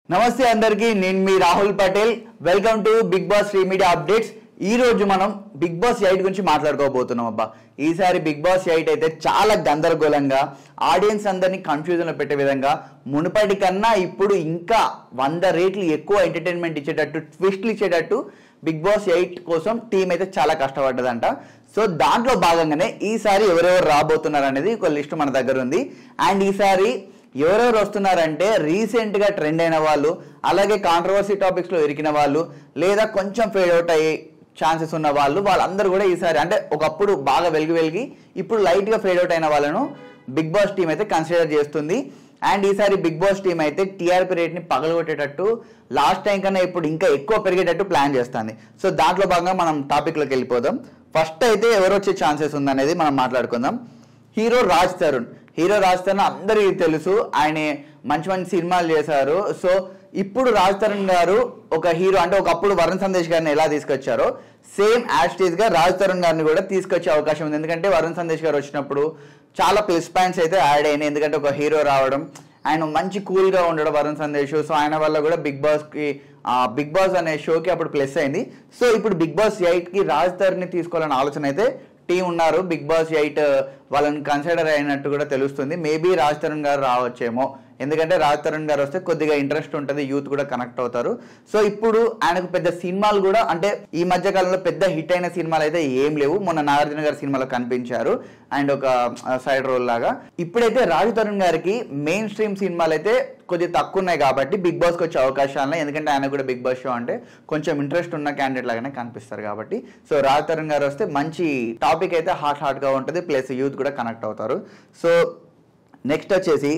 నమస్తే అందరికీ నేను మీ Rahul Patel welcome to Bigg Boss free media updates ఈ రోజు మనం బిగ్ బాస్ ఎయిట్ గురించి మాట్లాడుకోబోతున్నాం అబ్బా ఈసారి బిగ్ బాస్ ఎయిట్ అయితే చాలా గందరగోళంగా ఆడియన్స్ అందరినీ కన్ఫ్యూజన్ లో పెట్టే విధంగా మునుపటి కన్నా ఇప్పుడు ఇంకా వంద రేట్లు ఎక్కువ ఎంటర్టైన్మెంట్ ఇచ్చేటట్టు ట్విస్ట్లు ఇచ్చేటట్టు బిగ్ బాస్ ఎయిట్ కోసం టీం అయితే చాలా కష్టపడ్డదంట సో దాంట్లో భాగంగానే ఈసారి ఎవరెవరు రాబోతున్నారు అనేది ఒక లిస్ట్ మన దగ్గర ఉంది అండ్ ఈసారి ఎవరెవరు వస్తున్నారంటే రీసెంట్ గా ట్రెండ్ అయిన వాళ్ళు అలాగే కాంట్రవర్సీ టాపిక్స్ లో ఇరికిన వాళ్ళు లేదా కొంచెం ఫేడ్ అవుట్ అయ్యే ఛాన్సెస్ ఉన్న వాళ్ళు వాళ్ళందరూ కూడా ఈసారి అంటే ఒకప్పుడు బాగా వెలిగి వెలిగి ఇప్పుడు లైట్ గా ఫేడ్ అవుట్ అయిన వాళ్ళను బిగ్ బాస్ టీం అయితే కన్సిడర్ చేస్తుంది అండ్ ఈసారి బిగ్ బాస్ టీం అయితే టీఆర్పీ రేట్ ని పగలగొట్టేటట్టు లాస్ట్ టైం కన్నా ఇప్పుడు ఇంకా ఎక్కువ పెరిగేటట్టు ప్లాన్ చేస్తుంది సో దాంట్లో భాగంగా మనం టాపిక్ లోకి వెళ్ళిపోదాం ఫస్ట్ అయితే ఎవరు వచ్చే ఛాన్సెస్ ఉందనేది మనం మాట్లాడుకుందాం హీరో రాజ్ తరుణ్ హీరో రాజ్ తరుణ్ అందరికీ తెలుసు ఆయన మంచి మంచి సినిమాలు చేశారు సో ఇప్పుడు రాజ్ తరుణ్ గారు ఒక హీరో అంటే ఒకప్పుడు వరుణ్ సందేశ్ గారిని ఎలా తీసుకొచ్చారో సేమ్ యాస్టేజ్ గా రాజ్ తరుణ్ గారిని కూడా తీసుకొచ్చే అవకాశం ఉంది ఎందుకంటే వరుణ్ సందేశ్ గారు వచ్చినప్పుడు చాలా ప్లస్ పాయింట్స్ అయితే యాడ్ అయినాయి ఎందుకంటే ఒక హీరో రావడం ఆయన మంచి కూల్ గా ఉండడం వరుణ్ సందేశ్ సో ఆయన వల్ల కూడా బిగ్ బాస్ కి బిగ్ బాస్ అనే షోకి అప్పుడు ప్లస్ అయింది సో ఇప్పుడు బిగ్ బాస్ ఎయిట్ కి రాజ్ తరుణ్ ని తీసుకోవాలనే ఆలోచన అయితే టీం ఉన్నారు బిగ్ బాస్ ఎయిట్ వాళ్ళని కన్సిడర్ అయినట్టు కూడా తెలుస్తుంది మేబీ రాజ్ తరుణ్ గారు రావచ్చేమో ఎందుకంటే రాజ్ తరుణ్ గారు వస్తే కొద్దిగా ఇంట్రెస్ట్ ఉంటుంది యూత్ కూడా కనెక్ట్ అవుతారు సో ఇప్పుడు ఆయనకు పెద్ద సినిమాలు కూడా అంటే ఈ మధ్య కాలంలో పెద్ద హిట్ అయిన సినిమాలు అయితే ఏం లేవు మొన్న నాగార్జున గారి సినిమాలో కనిపించారు అండ్ ఒక సైడ్ రోల్ లాగా ఇప్పుడైతే రాజ్ తరుణ్ గారికి మెయిన్ స్ట్రీమ్ సినిమాలు అయితే కొద్దిగా తక్కువ ఉన్నాయి కాబట్టి బిగ్ బాస్కి వచ్చే అవకాశాలు ఉన్నాయి ఎందుకంటే ఆయన కూడా బిగ్ బాస్ షో అంటే కొంచెం ఇంట్రెస్ట్ ఉన్న క్యాండిడేట్ లాగానే కనిపిస్తారు కాబట్టి సో రాజ్ తరుణ్ గారు వస్తే మంచి టాపిక్ అయితే హాట్ హాట్గా ఉంటుంది ప్లస్ యూత్ కూడా కనెక్ట్ అవుతారు సో నెక్స్ట్ వచ్చేసి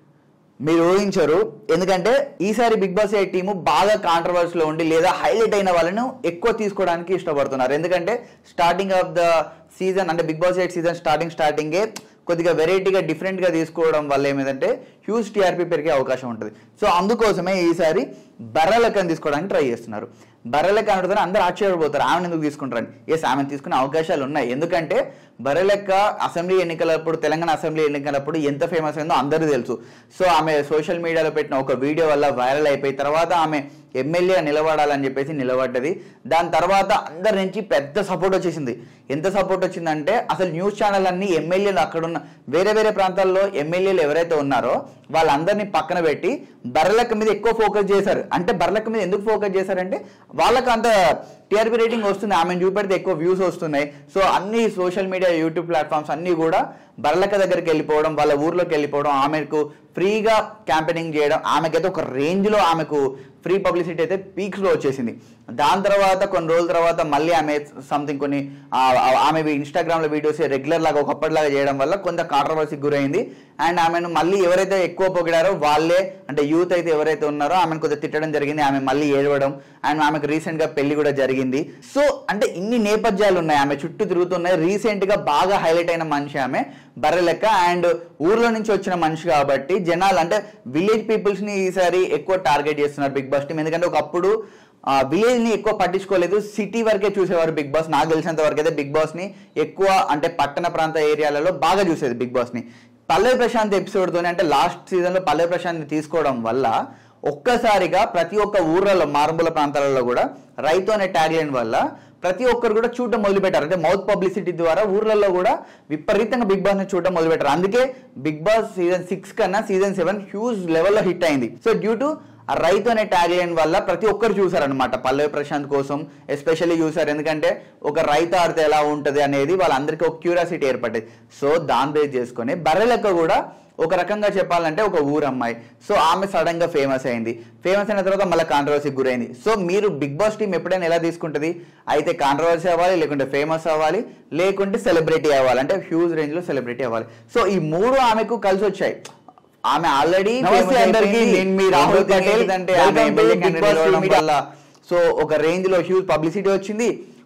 మీరు ఊహించరు ఎందుకంటే ఈసారి బిగ్ బాస్ ఎయిట్ టీము బాగా కాంట్రవర్సీలో ఉండి లేదా హైలైట్ అయిన వాళ్ళను ఎక్కువ తీసుకోవడానికి ఇష్టపడుతున్నారు ఎందుకంటే స్టార్టింగ్ ఆఫ్ ద సీజన్ అంటే Bigg Boss eight season starting స్టార్టింగే కొద్దిగా వెరైటీగా డిఫరెంట్గా తీసుకోవడం వల్ల ఏమిటంటే హ్యూజ్ టీఆర్పీ పెరిగే అవకాశం ఉంటుంది సో అందుకోసమే ఈసారి బర్రెలకని తీసుకోవడానికి ట్రై చేస్తున్నారు బర్రెలెక్క అనుకుంటే అందరూ ఆశ్చర్యపోతారు ఆమెను ఎందుకు తీసుకుంటారని ఎస్ ఆమెను తీసుకునే అవకాశాలు ఉన్నాయి ఎందుకంటే బర్రెలెక్క అసెంబ్లీ ఎన్నికలప్పుడు తెలంగాణ అసెంబ్లీ ఎన్నికలప్పుడు ఎంత ఫేమస్ అయిందో అందరికీ తెలుసు సో ఆమె సోషల్ మీడియాలో పెట్టిన ఒక వీడియో వల్ల వైరల్ అయిపోయి తర్వాత ఆమె ఎమ్మెల్యే నిలబడాలని చెప్పేసి నిలబడ్డది దాని తర్వాత అందరి నుంచి పెద్ద సపోర్ట్ వచ్చేసింది ఎంత సపోర్ట్ వచ్చిందంటే అసలు న్యూస్ ఛానల్ అన్ని ఎమ్మెల్యేలు అక్కడున్న వేరే వేరే ప్రాంతాల్లో ఎమ్మెల్యేలు ఎవరైతే ఉన్నారో వాళ్ళందరినీ పక్కన పెట్టి బర్రెలక్క మీద ఎక్కువ ఫోకస్ చేశారు అంటే బర్రెలక్క మీద ఎందుకు ఫోకస్ చేశారంటే వాళ్ళకి అంత టీఆర్పీ రేటింగ్ వస్తుంది ఆమెను చూపెడితే ఎక్కువ వ్యూస్ వస్తున్నాయి సో అన్ని సోషల్ మీడియా యూట్యూబ్ ప్లాట్ఫామ్స్ అన్నీ కూడా బర్లక దగ్గరికి వెళ్ళిపోవడం వాళ్ళ ఊర్లోకి వెళ్ళిపోవడం ఆమెకు ఫ్రీగా క్యాంపెయినింగ్ చేయడం ఆమెకైతే ఒక రేంజ్లో ఆమెకు ఫ్రీ పబ్లిసిటీ అయితే పీక్స్లో వచ్చేసింది దాని తర్వాత కొన్ని రోజుల తర్వాత మళ్ళీ ఆమె సంథింగ్ కొన్ని ఆ, ఆ, ఆమె ఇన్స్టాగ్రామ్లో వీడియోస్ రెగ్యులర్ లాగా ఒకప్పటిలాగా చేయడం వల్ల కొంత కాంట్రవర్సీకి గురైంది అండ్ ఆమెను మళ్ళీ ఎవరైతే ఎక్కువ పొగిడారో వాళ్ళే అంటే యూత్ అయితే ఎవరైతే ఉన్నారో ఆమెను కొద్దిగా తిట్టడం జరిగింది ఆమె మళ్ళీ ఏడవడం అండ్ ఆమెకు రీసెంట్ గా పెళ్లి కూడా జరిగింది సో అంటే ఇన్ని నేపథ్యాలు ఉన్నాయి ఆమె చుట్టూ తిరుగుతున్నాయి రీసెంట్ గా బాగా హైలైట్ అయిన మనిషి ఆమె బర్రె లెక్క అండ్ ఊర్లో నుంచి వచ్చిన మనిషి కాబట్టి జనాలు అంటే విలేజ్ పీపుల్స్ ని ఈసారి ఎక్కువ టార్గెట్ చేస్తున్నారు బిగ్ బాస్ టీం ఎందుకంటే ఒకప్పుడు విలేజ్ ని ఎక్కువ పట్టించుకోలేదు సిటీ వరకే చూసేవారు బిగ్ బాస్ నాకు తెలిసినంత వరకు అయితే బిగ్ బాస్ ని ఎక్కువ అంటే పట్టణ ప్రాంత ఏరియాలలో బాగా చూసేది బిగ్ బాస్ ని పల్లవి ప్రశాంత్ ఎపిసోడ్ తోనే అంటే లాస్ట్ సీజన్ లో పల్లవి ప్రశాంత్ ని తీసుకోవడం వల్ల ఒక్కసారిగా ప్రతి ఒక్క ఊర్లలో మారుమూల ప్రాంతాలలో కూడా రైతు అనే ట్యాగ్ లైన్ వల్ల ప్రతి ఒక్కరు కూడా చూడడం మొదలుపెట్టారు అంటే మౌత్ పబ్లిసిటీ ద్వారా ఊర్లలో కూడా విపరీతంగా బిగ్ బాస్ ని చూడడం మొదలుపెట్టారు అందుకే బిగ్ బాస్ సీజన్ సిక్స్ కన్నా సీజన్ సెవెన్ హ్యూజ్ లెవెల్లో హిట్ అయింది సో డ్యూ టు ఆ రైతు అనే ట్యాగ్ లైన్ వల్ల ప్రతి ఒక్కరు చూసారనమాట పల్లవి ప్రశాంత్ కోసం ఎస్పెషల్లీ చూసారు ఎందుకంటే ఒక రైతు ఆడితే ఎలా ఉంటుంది అనేది వాళ్ళందరికీ ఒక క్యూరియాసిటీ ఏర్పడ్డది సో దాని బేస్ చేసుకొని బర్రెలెక్క కూడా ఒక రకంగా చెప్పాలంటే ఒక ఊరు అమ్మాయి సో ఆమె సడన్ గా ఫేమస్ అయింది ఫేమస్ అయిన తర్వాత మళ్ళీ కాంట్రవర్సీకి గురైంది సో మీరు బిగ్ బాస్ టీం ఎప్పుడైనా ఎలా తీసుకుంటుంది అయితే కాంట్రవర్సీ అవ్వాలి లేకుంటే ఫేమస్ అవ్వాలి లేకుంటే సెలబ్రిటీ అవ్వాలి అంటే హ్యూజ్ రేంజ్ లో సెలబ్రిటీ అవ్వాలి సో ఈ మూడు ఆమెకు కలిసి వచ్చాయి ఆమె ఆల్రెడీ నమస్తే అందరికీ, నేను మీ రాహుల్ పటేల్. అంటే Welcome ఆమె to MLA Big candidate Boss అవ్వడం Media. వల్ల సో ఒక రేంజ్ లో హ్యూజ్ పబ్లిసిటీ వచ్చింది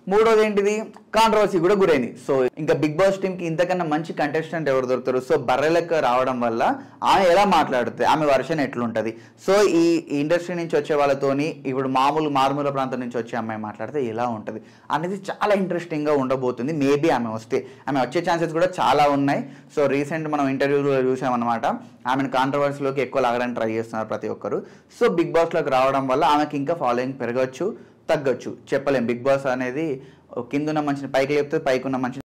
మూడోది ఏంటిది కాంట్రవర్సీ కూడా గురైంది సో ఇంకా బిగ్ బాస్ టీమ్ కి ఇంతకన్నా మంచి కంటెస్టెంట్ ఎవరు దొరుకుతారు సో బర్రెలకు రావడం వల్ల ఆమె ఎలా మాట్లాడుతుంది ఆమె వర్షన్ ఎట్లుంటది సో ఈ ఇండస్ట్రీ నుంచి వచ్చే వాళ్ళతోని ఇప్పుడు మామూలు మారుమూల ప్రాంతం నుంచి వచ్చే అమ్మాయి మాట్లాడితే ఎలా ఉంటది అనేది చాలా ఇంట్రెస్టింగ్ గా ఉండబోతుంది మేబీ ఆమె వస్తే ఆమె వచ్చే ఛాన్సెస్ కూడా చాలా ఉన్నాయి సో రీసెంట్ మనం ఇంటర్వ్యూలో చూసామన్నమాట ఆమెను కాంట్రవర్సీలోకి ఎక్కువ లాగడానికి ట్రై చేస్తున్నారు ప్రతి ఒక్కరు సో బిగ్ బాస్లోకి రావడం వల్ల ఆమెకి ఇంకా ఫాలోయింగ్ పెరగచ్చు తగ్గొచ్చు చెప్పలేం బిగ్ బాస్ అనేది కింద ఉన్న మనిషిని పైకి లేపితే పైకి ఉన్న మనిషిని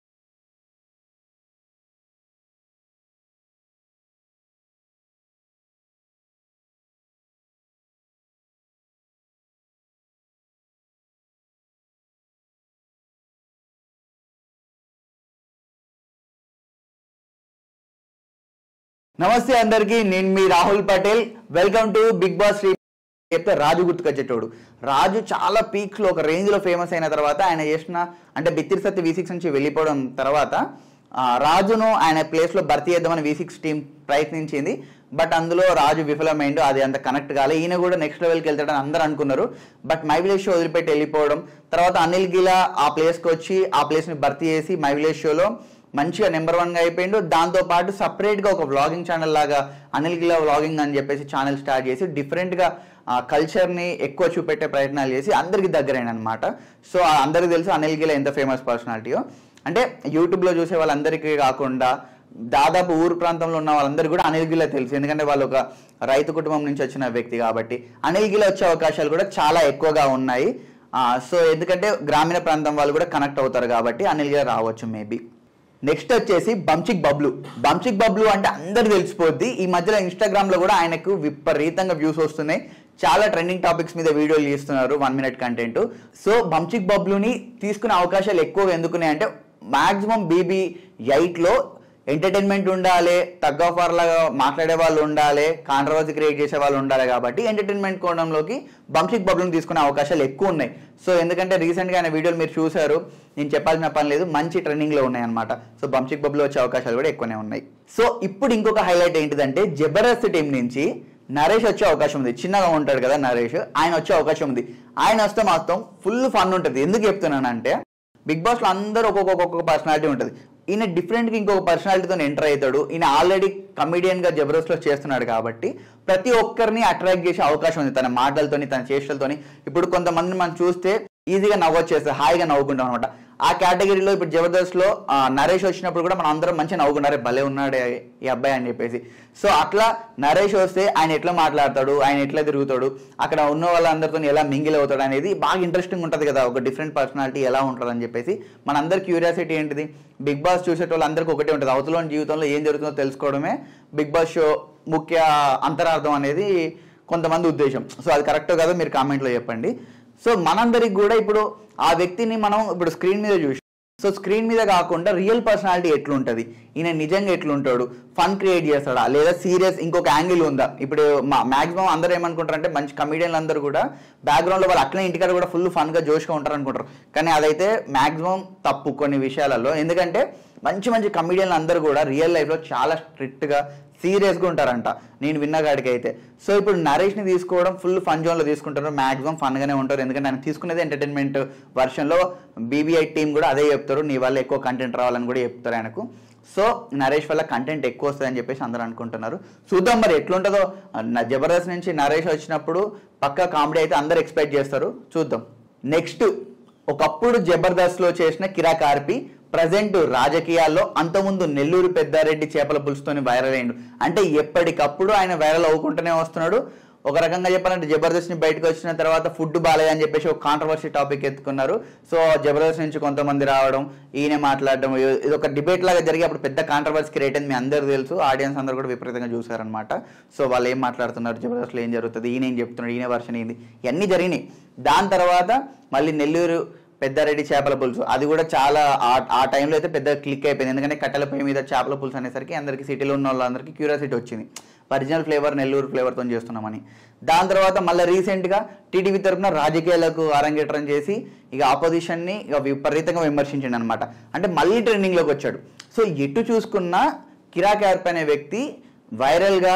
నమస్తే అందరికీ నేను మీ Rahul Patel welcome to Bigg Boss Sri చెప్తే రాజు గుర్తుకొచ్చేటోడు రాజు చాలా పీక్స్ లో ఒక రేంజ్ లో ఫేమస్ అయిన తర్వాత ఆయన చేసిన అంటే బిత్తిరి సత్తి వి సిక్స్ నుంచి వెళ్ళిపోవడం తర్వాత ఆ, రాజును ఆయన ప్లేస్ లో భర్తీ చేద్దామని వి సిక్స్ టీం ప్రయత్నించింది బట్ అందులో రాజు విఫలమైండు అది అంత కనెక్ట్ కాలే ఈయన కూడా నెక్స్ట్ లెవెల్కి వెళ్తాడని అందరూ అనుకున్నారు బట్ మై విలేజ్ షో వదిలిపెట్టి వెళ్ళిపోవడం తర్వాత అనిల్ గిలా ఆ ప్లేస్కి వచ్చి ఆ ప్లేస్ని భర్తీ చేసి మై విలేజ్ షోలో మంచిగా నెంబర్ వన్ గా అయిపోయిండు దాంతో పాటు సపరేట్ గా ఒక వ్లాగింగ్ ఛానల్ లాగా అనిల్ గిలా వ్లాగింగ్ అని చెప్పేసి ఛానల్ స్టార్ట్ చేసి డిఫరెంట్ గా కల్చర్ ని ఎక్కువ చూపెట్టే ప్రయత్నాలు చేసి అందరికి దగ్గరైన అనమాట సో ఆ అందరికి తెలుసు అనిల్ గిలా ఎంత ఫేమస్ పర్సనాలిటీయో అంటే యూట్యూబ్ లో చూసే వాళ్ళందరికీ కాకుండా దాదాపు ఊరు ప్రాంతంలో ఉన్న వాళ్ళందరికీ కూడా అనిల్ గిలా తెలుసు ఎందుకంటే వాళ్ళు ఒక రైతు కుటుంబం నుంచి వచ్చిన వ్యక్తి కాబట్టి అనిల్ గిలా వచ్చే అవకాశాలు కూడా చాలా ఎక్కువగా ఉన్నాయి ఆ, సో ఎందుకంటే గ్రామీణ ప్రాంతం వాళ్ళు కూడా కనెక్ట్ అవుతారు కాబట్టి అనిల్ గిలా రావచ్చు మేబీ నెక్స్ట్ వచ్చేసి బంచిక్ బబ్లు బంచిక్ బబ్లు అంటే అందరు తెలిసిపోద్ది ఈ మధ్యలో ఇన్స్టాగ్రామ్ లో కూడా ఆయనకు విపరీతంగా వ్యూస్ వస్తున్నాయి చాలా ట్రెండింగ్ టాపిక్స్ మీద వీడియోలు తీస్తున్నారు one minute content so Bunchik బబ్లుని తీసుకునే అవకాశాలు ఎక్కువ ఎందుకున్నాయి అంటే మాక్సిమం బీబీ ఎయిట్ లో ఎంటర్టైన్మెంట్ ఉండాలి తగ్గ ఆఫర్ లాగా మాట్లాడే వాళ్ళు ఉండాలి కాంట్రవర్సీ క్రియేట్ చేసే వాళ్ళు ఉండాలి కాబట్టి ఎంటర్టైన్మెంట్ కోణంలోకి బంచిక్ బబ్లుని తీసుకునే అవకాశాలు ఎక్కువ ఉన్నాయి సో ఎందుకంటే రీసెంట్ గా ఆయన వీడియోలు మీరు చూశారు నేను చెప్పాల్సిన పని లేదు మంచి ట్రెండింగ్ లో ఉన్నాయి అనమాట సో బంచిక్ బబ్లు వచ్చే అవకాశాలు కూడా ఎక్కువనే ఉన్నాయి సో ఇప్పుడు ఇంకొక హైలైట్ ఏంటిదంటే జబర్దస్త్ టీం నుంచి నరేష్ వచ్చే అవకాశం ఉంది చిన్నగా ఉంటాడు కదా నరేష్ ఆయన వచ్చే అవకాశం ఉంది ఆయన వస్తే మాత్రం ఫుల్ ఫన్ ఉంటుంది ఎందుకు చెప్తున్నానంటే బిగ్ బాస్ లో అందరూ ఒక్కొక్క ఒక్కొక్క పర్సనాలిటీ ఉంటుంది ఈయన డిఫరెంట్ గా ఇంకొక పర్సనాలిటీతో ఎంటర్ అవుతాడు ఈయన ఆల్రెడీ కమిడియన్ గా జబర్దస్త్ లో చేస్తున్నాడు కాబట్టి ప్రతి ఒక్కరిని అట్రాక్ట్ చేసే అవకాశం ఉంది తన మాటలతోని తన చేష్టలతోని ఇప్పుడు కొంతమంది మనం చూస్తే ఈజీగా నవ్వొచ్చేస్తారు హాయిగా నవ్వుకుంటాం అనమాట ఆ కేటగిరీలో ఇప్పుడు జబర్దస్త్ లో ఆ, నరేష్ వచ్చినప్పుడు కూడా మనం అందరం మంచిగా నవ్వుకున్నారు భలే ఉన్నాడే ఈ అబ్బాయి అని చెప్పేసి సో అట్లా నరేష్ వస్తే ఆయన ఎట్లా మాట్లాడతాడు ఆయన ఎట్లా తిరుగుతాడు అక్కడ ఉన్న వాళ్ళందరితో ఎలా మింగిల్ అవుతాడు అనేది బాగా ఇంట్రెస్టింగ్ ఉంటుంది కదా ఒక డిఫరెంట్ పర్సనాలిటీ ఎలా ఉంటుంది అని చెప్పేసి మనందరి క్యూరియాసిటీ ఏంటిది బిగ్ బాస్ చూసేటోళ్ళందరికీ ఒకటే ఉంటుంది అవతల జీవితంలో ఏం జరుగుతుందో తెలుసుకోవడమే బిగ్ బాస్ షో ముఖ్య అంతరార్థం అనేది కొంతమంది ఉద్దేశం సో అది కరెక్ట్ కదా మీరు కామెంట్లో చెప్పండి సో మనందరికి కూడా ఇప్పుడు ఆ వ్యక్తిని మనం ఇప్పుడు స్క్రీన్ మీద చూసి సో స్క్రీన్ మీద కాకుండా రియల్ పర్సనాలిటీ ఎట్లుంటది ఈయన నిజంగా ఎట్లుంటాడు ఫన్ క్రియేట్ చేస్తాడా లేదా సీరియస్ ఇంకొక యాంగిల్ ఉందా ఇప్పుడు మాక్సిమం అందరూ ఏమనుకుంటారంటే మంచి కమిడియన్లు అందరూ కూడా బ్యాక్గ్రౌండ్ లో వాళ్ళు అట్లనే ఇంటికాడ కూడా ఫుల్ ఫన్ గా జోష్గా ఉంటారు అనుకుంటారు కానీ అదైతే మాక్సిమం తప్పు కొన్ని విషయాలలో ఎందుకంటే మంచి మంచి కమిడియన్లు అందరూ కూడా రియల్ లైఫ్ లో చాలా స్ట్రిక్ట్ గా సీరియస్గా ఉంటారంట నేను విన్న కాడికి అయితే సో ఇప్పుడు నరేష్ని తీసుకోవడం ఫుల్ ఫన్ జోన్లో తీసుకుంటారు మాక్సిమం ఫన్గానే ఉంటారు ఎందుకంటే ఆయన తీసుకునేది ఎంటర్టైన్మెంట్ వర్షన్లో బీబీఐ టీం కూడా అదే చెప్తారు నీ వల్ల ఎక్కువ కంటెంట్ రావాలని కూడా చెప్తారు ఆయనకు సో నరేష్ వల్ల కంటెంట్ ఎక్కువ వస్తుందని చెప్పేసి అందరూ అనుకుంటున్నారు చూద్దాం మరి ఎట్లుంటుందో నా జబర్దస్త్ నుంచి నరేష్ వచ్చినప్పుడు పక్కా కామెడీ అయితే అందరు ఎక్స్పెక్ట్ చేస్తారు చూద్దాం నెక్స్ట్ ఒకప్పుడు జబర్దస్త్లో చేసిన కిరాక్ ఆర్పి ప్రజెంట్ రాజకీయాల్లో అంతకుముందు నెల్లూరు పెద్దారెడ్డి చేపల పులుసుతోని వైరల్ అయ్యిండు అంటే ఎప్పటికప్పుడు ఆయన వైరల్ అవ్వుకుంటూనే వస్తున్నాడు ఒక రకంగా చెప్పాలంటే జబర్దస్త్ ని బయటకు వచ్చిన తర్వాత ఫుడ్ బాగాలేదని చెప్పేసి ఒక కాంట్రవర్సీ టాపిక్ ఎత్తుకున్నారు సో జబర్దస్త్ నుంచి కొంతమంది రావడం ఈయన మాట్లాడడం ఇది- ఇది ఒక డిబేట్ లాగా జరిగి అప్పుడు పెద్ద కాంట్రవర్సీ క్రియేట్ అయింది మీ అందరూ తెలుసు ఆడియన్స్ అందరూ కూడా విపరీతంగా చూసారనమాట సో వాళ్ళు ఏం మాట్లాడుతున్నారు జబర్దస్త్లో ఏం జరుగుతుంది ఈయన ఏం చెప్తున్నాడు ఈయన వర్షన్ ఏంది ఇవన్నీ జరిగినాయి దాని తర్వాత మళ్ళీ నెల్లూరు పెద్దారెడ్డి చేపల పులుసు అది కూడా చాలా ఆ- ఆ టైంలో అయితే పెద్ద క్లిక్ అయిపోయింది ఎందుకంటే కట్టెల పొయ్యి మీద చేపల పులుసు అనేసరికి అందరికి సిటీలో ఉన్న వాళ్ళందరికీ క్యూరియాసిటీ వచ్చింది ఒరిజినల్ ఫ్లేవర్ నెల్లూరు ఫ్లేవర్తో చేస్తున్నామని దాని తర్వాత మళ్ళీ రీసెంట్గా టీడీపీ తరఫున రాజకీయాలకు అరంగేట్రం చేసి ఇక ఆపోజిషన్ని ఇక విపరీతంగా విమర్శించండి అనమాట అంటే మళ్ళీ ట్రెండింగ్లోకి వచ్చాడు సో ఎటు చూసుకున్నా కిరాక్ యార్ప్ అనే వ్యక్తి వైరల్గా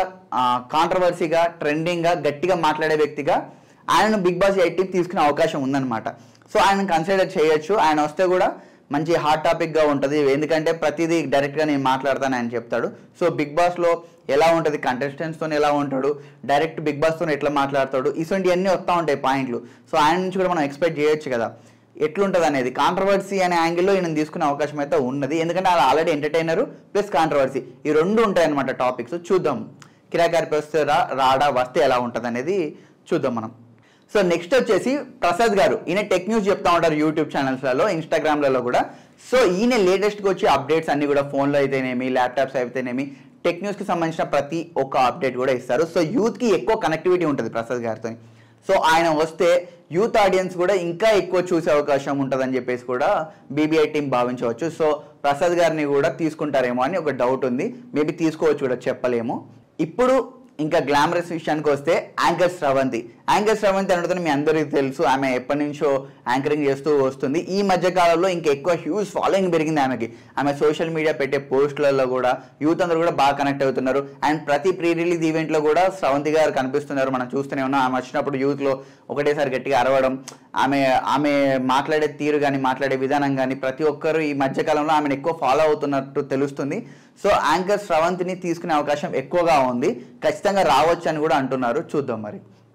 కాంట్రవర్సీగా ట్రెండింగ్గా గట్టిగా మాట్లాడే వ్యక్తిగా ఆయనను బిగ్ బాస్ ఎయిట్ టీం తీసుకునే అవకాశం ఉందన్నమాట సో ఆయన కన్సిడర్ చేయొచ్చు ఆయన వస్తే కూడా మంచి హాట్ టాపిక్గా ఉంటుంది ఎందుకంటే ప్రతిదీ డైరెక్ట్గా నేను మాట్లాడతాను ఆయన చెప్తాడు సో బిగ్ బాస్లో ఎలా ఉంటుంది కంటెస్టెంట్స్తో ఎలా ఉంటాడు డైరెక్ట్ బిగ్ బాస్తో ఎట్లా మాట్లాడతాడు ఇటువంటివన్నీ వస్తూ ఉంటాయి పాయింట్లు సో ఆయన నుంచి కూడా మనం ఎక్స్పెక్ట్ చేయొచ్చు కదా ఎట్లుంటుంది అనేది కాంట్రవర్సీ అనే యాంగిల్లో ఈయన తీసుకునే అవకాశం అయితే ఉన్నది ఎందుకంటే అది ఆల్రెడీ ఎంటర్టైనర్ ప్లస్ కాంట్రవర్సీ ఈ రెండు ఉంటాయి అనమాట టాపిక్స్ చూద్దాం కిరాకారి వస్తే రా రాడా వస్తే ఎలా ఉంటుంది అనేది చూద్దాం మనం సో నెక్స్ట్ వచ్చేసి ప్రసాద్ గారు ఈయన టెక్ న్యూస్ చెప్తా ఉంటారు యూట్యూబ్ ఛానల్స్లలో ఇన్స్టాగ్రామ్లలో కూడా సో ఈయన లేటెస్ట్గా వచ్చే అప్డేట్స్ అన్ని కూడా ఫోన్లో అయితేనేమి ల్యాప్టాప్స్ అయితేనేమి టెక్ న్యూస్కి సంబంధించిన ప్రతి ఒక్క అప్డేట్ కూడా ఇస్తారు సో యూత్కి ఎక్కువ కనెక్టివిటీ ఉంటుంది ప్రసాద్ గారితో సో ఆయన వస్తే యూత్ ఆడియన్స్ కూడా ఇంకా ఎక్కువ చూసే అవకాశం ఉంటుందని చెప్పేసి కూడా బీబీఐ టీం భావించవచ్చు సో ప్రసాద్ గారిని కూడా తీసుకుంటారేమో అని ఒక డౌట్ ఉంది మేబీ తీసుకోవచ్చు కూడా చెప్పలేము ఇప్పుడు ఇంకా గ్లామరస్ విషయానికి వస్తే యాంకర్ శ్రవంతి యాంకర్ శ్రవంతి అనడం మీ అందరికీ తెలుసు ఆమె ఎప్పటి నుంచో యాంకరింగ్ చేస్తూ వస్తుంది ఈ మధ్య కాలంలో ఇంకా ఎక్కువ హ్యూజ్ ఫాలోయింగ్ పెరిగింది ఆమెకి ఆమె సోషల్ మీడియా పెట్టే పోస్టులలో కూడా యూత్ అందరూ కూడా బాగా కనెక్ట్ అవుతున్నారు అండ్ ప్రతి ప్రీ రిలీజ్ ఈవెంట్లో కూడా శ్రవంతి గారు కనిపిస్తున్నారు మనం చూస్తూనే ఉన్నాం ఆమె వచ్చినప్పుడు యూత్లో ఒకటేసారి గట్టిగా అరవడం ఆమె ఆమె మాట్లాడే తీరు కానీ మాట్లాడే విధానం కానీ ప్రతి ఒక్కరు ఈ మధ్య కాలంలో ఆమెను ఎక్కువ ఫాలో అవుతున్నట్టు తెలుస్తుంది సో యాంకర్ శ్రవంతిని తీసుకునే అవకాశం ఎక్కువగా ఉంది ఖచ్చితంగా రావచ్చు అని కూడా అంటున్నారు చూద్దాం మరి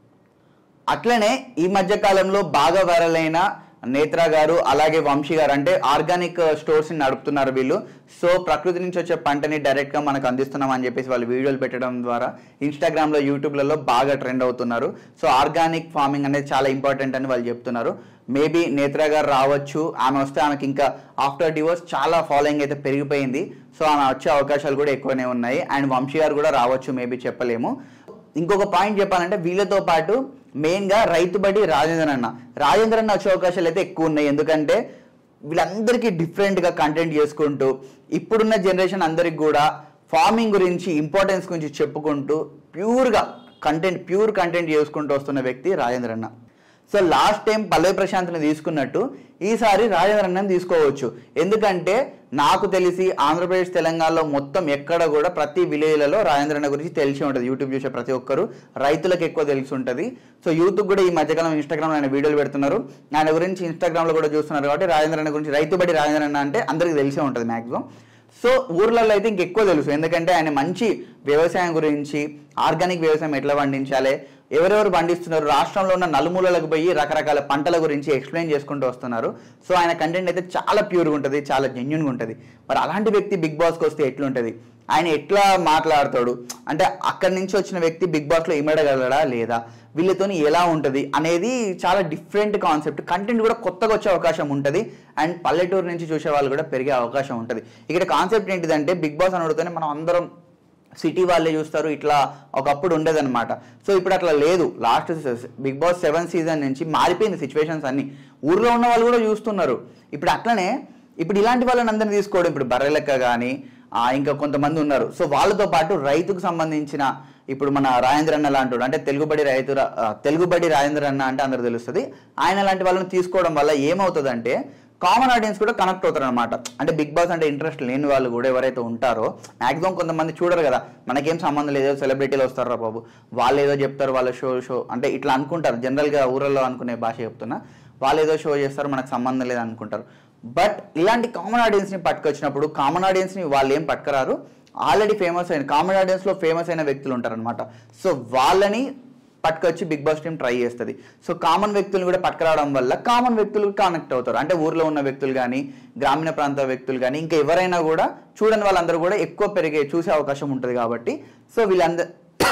అట్లనే ఈ మధ్య కాలంలో బాగా వైరల్ అయిన నేత్ర గారు అలాగే వంశీ గారు అంటే ఆర్గానిక్ స్టోర్స్ ని నడుపుతున్నారు వీళ్ళు సో ప్రకృతి నుంచి వచ్చే పంటని డైరెక్ట్ గా మనకు అందిస్తున్నాం అని చెప్పేసి వాళ్ళు వీడియోలు పెట్టడం ద్వారా ఇన్స్టాగ్రామ్ లో యూట్యూబ్లలో బాగా ట్రెండ్ అవుతున్నారు సో ఆర్గానిక్ ఫార్మింగ్ అనేది చాలా ఇంపార్టెంట్ అని వాళ్ళు చెప్తున్నారు మేబీ నేత్ర గారు రావచ్చు ఆమె వస్తే ఆమెకి ఇంకా ఆఫ్టర్ డివోర్స్ చాలా ఫాలోయింగ్ అయితే పెరిగిపోయింది సో ఆమె వచ్చే అవకాశాలు కూడా ఎక్కువనే ఉన్నాయి అండ్ వంశీ గారు కూడా రావచ్చు మేబీ చెప్పలేము ఇంకొక పాయింట్ చెప్పాలంటే వీళ్ళతో పాటు మెయిన్గా రైతు బడి రాజేంద్ర అన్న రాజేంద్ర అన్న వచ్చే అవకాశాలు అయితే ఎక్కువ ఉన్నాయి ఎందుకంటే వీళ్ళందరికీ డిఫరెంట్గా కంటెంట్ చేసుకుంటూ ఇప్పుడున్న జనరేషన్ అందరికి కూడా ఫార్మింగ్ గురించి ఇంపార్టెన్స్ గురించి చెప్పుకుంటూ ప్యూర్గా కంటెంట్ ప్యూర్ కంటెంట్ చేసుకుంటూ వస్తున్న వ్యక్తి రాజేంద్ర అన్న సో లాస్ట్ టైం పల్లవి ప్రశాంత్ని తీసుకున్నట్టు ఈసారి రాజేంద్ర అన్నని తీసుకోవచ్చు ఎందుకంటే నాకు తెలిసి ఆంధ్రప్రదేశ్ తెలంగాణలో మొత్తం ఎక్కడ కూడా ప్రతి విలేజ్లలో రాజేంద్ర అన్న గురించి తెలిసి ఉంటుంది యూట్యూబ్ చూసే ప్రతి ఒక్కరు రైతులకు ఎక్కువ తెలిసి ఉంటుంది సో యూత్ కూడా ఈ మధ్యకాలం ఇన్స్టాగ్రామ్ ఆయన వీడియోలు పెడుతున్నారు ఆయన గురించి ఇన్స్టాగ్రామ్లో కూడా చూస్తున్నారు కాబట్టి రాజేంద్ర అన్న గురించి రైతుబడి రాజేంద్ర అన్న అంటే అందరికీ తెలిసే ఉంటుంది మ్యాక్సిమం సో ఊర్లలో అయితే ఇంకెక్కువ తెలుసు ఎందుకంటే ఆయన మంచి వ్యవసాయం గురించి ఆర్గానిక్ వ్యవసాయం ఎట్లా పండించాలి ఎవరెవరు పండిస్తున్నారు రాష్ట్రంలో ఉన్న నలుమూలలకు పోయి రకరకాల పంటల గురించి ఎక్స్ప్లెయిన్ చేసుకుంటూ వస్తున్నారు సో ఆయన కంటెంట్ అయితే చాలా ప్యూర్గా ఉంటుంది చాలా జెన్యున్గా ఉంటుంది మరి అలాంటి వ్యక్తి బిగ్ బాస్కి వస్తే ఎట్లుంటుంది ఆయన ఎట్లా మాట్లాడతాడు అంటే అక్కడి నుంచి వచ్చిన వ్యక్తి బిగ్ బాస్లో ఇమడగలడా లేదా వీళ్ళతోని ఎలా ఉంటుంది అనేది చాలా డిఫరెంట్ కాన్సెప్ట్ కంటెంట్ కూడా కొత్తగా వచ్చే అవకాశం ఉంటుంది అండ్ పల్లెటూరు నుంచి చూసే వాళ్ళు కూడా పెరిగే అవకాశం ఉంటుంది ఇక్కడ కాన్సెప్ట్ ఏంటిదంటే బిగ్ బాస్ అనడుతోనే మనం అందరం సిటీ వాళ్ళే చూస్తారు ఇట్లా ఒకప్పుడు ఉండేదన్నమాట సో ఇప్పుడు అట్లా లేదు last Bigg Boss seven season నుంచి మారిపోయింది సిచ్యువేషన్స్ అన్ని ఊర్లో ఉన్న వాళ్ళు కూడా చూస్తున్నారు ఇప్పుడు అట్లనే ఇప్పుడు ఇలాంటి వాళ్ళని అందరినీ తీసుకోవడం ఇప్పుడు బర్రెలెక్క కానీ ఇంకా కొంతమంది ఉన్నారు సో వాళ్ళతో పాటు రైతుకు సంబంధించిన ఇప్పుడు మన రాజేంద్ర అన్న లాంటి అంటే తెలుగుబడి రైతు రా- ఆ, తెలుగుబడి రాజేంద్ర అన్న అంటే అందరు తెలుస్తుంది ఆయన లాంటి వాళ్ళని తీసుకోవడం వల్ల ఏమవుతుందంటే కామన్ ఆడియన్స్ కూడా కనెక్ట్ అవుతారు అనమాట అంటే బిగ్ బాస్ అంటే ఇంట్రెస్ట్ లేని వాళ్ళు కూడా ఎవరైతే ఉంటారో మాక్సిమం కొంతమంది చూడరు కదా మనకేం సంబంధం లేదు సెలబ్రిటీలు వస్తారు రా బాబు వాళ్ళు ఏదో చెప్తారు వాళ్ళ షో షో అంటే ఇట్లా అనుకుంటారు జనరల్గా ఊరల్లో అనుకునే భాష చెప్తున్నా వాళ్ళు ఏదో షో చేస్తారు మనకు సంబంధం లేదు అనుకుంటారు బట్ ఇలాంటి కామన్ ఆడియన్స్ని పట్టుకొచ్చినప్పుడు కామన్ ఆడియన్స్ని వాళ్ళు ఏం పట్టుకురారు ఆల్రెడీ ఫేమస్ అయిన కామన్ ఆడియన్స్లో ఫేమస్ అయిన వ్యక్తులు ఉంటారనమాట సో వాళ్ళని పట్టుకొచ్చి బిగ్ బాస్ టీం ట్రై చేస్తుంది సో కామన్ వ్యక్తులు కూడా పట్టుకురావడం వల్ల కామన్ వ్యక్తులు కనెక్ట్ అవుతారు అంటే ఊర్లో ఉన్న వ్యక్తులు కానీ గ్రామీణ ప్రాంత వ్యక్తులు కానీ ఇంకా ఎవరైనా కూడా చూడని వాళ్ళందరూ కూడా ఎక్కువ పెరిగే చూసే అవకాశం ఉంటుంది కాబట్టి సో వీళ్ళందరూ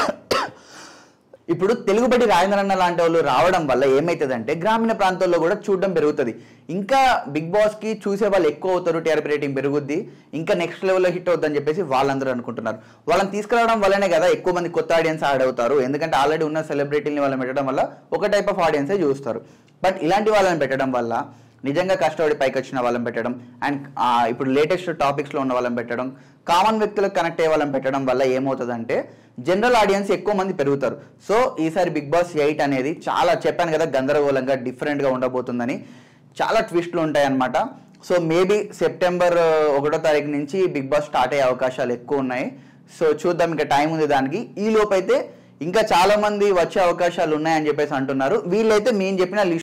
ఇప్పుడు తెలుగుబడి రాజేంద్రన్న లాంటి వాళ్ళు రావడం వల్ల ఏమవుతుందంటే గ్రామీణ ప్రాంతాల్లో కూడా చూడడం పెరుగుతుంది ఇంకా బిగ్ బాస్ కి చూసే వాళ్ళు ఎక్కువ అవుతారు టీఆర్పీ రేటింగ్ పెరుగుద్ది ఇంకా నెక్స్ట్ లెవెల్లో హిట్ అవుద్దని చెప్పేసి వాళ్ళందరూ అనుకుంటున్నారు వాళ్ళని తీసుకురావడం వల్లనే కదా ఎక్కువ మంది కొత్త ఆడియన్స్ యాడ్ అవుతారు ఎందుకంటే ఆల్రెడీ ఉన్న సెలబ్రిటీని వాళ్ళని పెట్టడం వల్ల ఒక టైప్ ఆఫ్ ఆడియన్సే చూస్తారు బట్ ఇలాంటి వాళ్ళని పెట్టడం వల్ల నిజంగా కష్టపడి పైకి వచ్చిన వాళ్ళని పెట్టడం అండ్ ఇప్పుడు లేటెస్ట్ టాపిక్స్లో ఉన్న వాళ్ళని పెట్టడం కామన్ వ్యక్తులకు కనెక్ట్ అయ్యే వాళ్ళని పెట్టడం వల్ల ఏమవుతుందంటే జనరల్ ఆడియన్స్ ఎక్కువ మంది పెరుగుతారు సో ఈసారి బిగ్ బాస్ ఎయిట్ అనేది చాలా చెప్పాను కదా గందరగోళంగా డిఫరెంట్గా ఉండబోతుందని చాలా ట్విస్ట్లు ఉంటాయన్నమాట సో మేబీ సెప్టెంబర్ ఒకటో తారీఖు నుంచి బిగ్ బాస్ స్టార్ట్ అయ్యే అవకాశాలు ఎక్కువ ఉన్నాయి సో చూద్దాం ఇంకా టైం ఉంది దానికి ఈ లోపైతే ఇంకా చాలా మంది వచ్చే అవకాశాలు ఉన్నాయని చెప్పేసి అంటున్నారు వీళ్ళైతే మేము చెప్పిన లిస్ట్